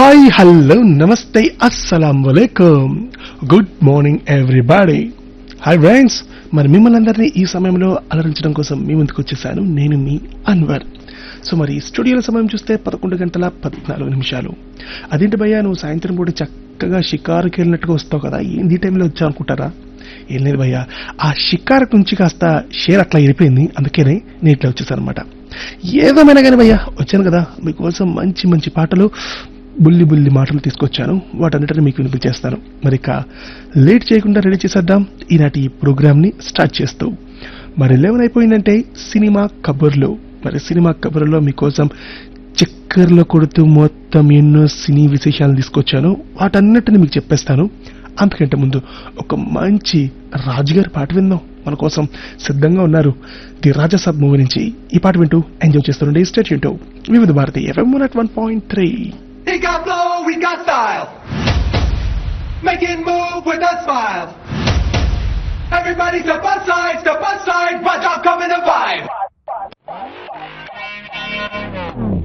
Hi hello నమస్తే అస్సలం వలైకుం good morning everybody hi friends మరి మిమ్మల్ని అందరినీ ఈ సమయంలో అలరించడం కోసం మీ ముందుకు వచ్చేసాను నేను మీ అన్వర్ సో మరి స్టూడియోల సమయం చూస్తే పదకొండు గంటల పద్నాలుగు నిమిషాలు అదేంటి భయ్యా నువ్వు సాయంత్రం పూట చక్కగా షికారుకి వెళ్ళినట్టుగా వస్తావు కదా ఏంది ఈ టైంలో వచ్చావు అనుకుంటారా ఏం లేదు భయ్యా ఆ షికారు నుంచి కాస్త షేర్ అట్లా వెళ్ళిపోయింది అందుకనే నేను ఇట్లా వచ్చేసాను అనమాట ఏదేమైనా కానీ భయ్యా వచ్చాను కదా మీకోసం మంచి మంచి పాటలు బుల్లి బుల్లి మాటలు తీసుకొచ్చాను వాటన్నిటిని మీకు వినిపించేస్తాను మరి ఇక లేట్ చేయకుండా రెడీ చేసేద్దాం ఈనాటి ఈ ప్రోగ్రామ్ ని స్టార్ట్ చేస్తూ మరి లెవెన్ అయిపోయిందంటే సినిమా కబుర్లు మరి సినిమా కబుర్లో మీకోసం చక్కర్లో కొడుతూ మొత్తం ఎన్నో సినీ విశేషాలు తీసుకొచ్చాను వాటన్నిటిని మీకు చెప్పేస్తాను అంతకంటే ముందు ఒక మంచి రాజుగారి పాట విందాం మన కోసం సిద్ధంగా ఉన్నారు ది రాజసాబ్ మూవీ నుంచి ఈ పాట వింటూ ఎంజాయ్ చేస్తుండే స్టేట్ వింటూ Vividh Bharati FM one one point three He got flow, we got style. Making move with a smile. Everybody step aside, step aside, watch out, coming to vibe.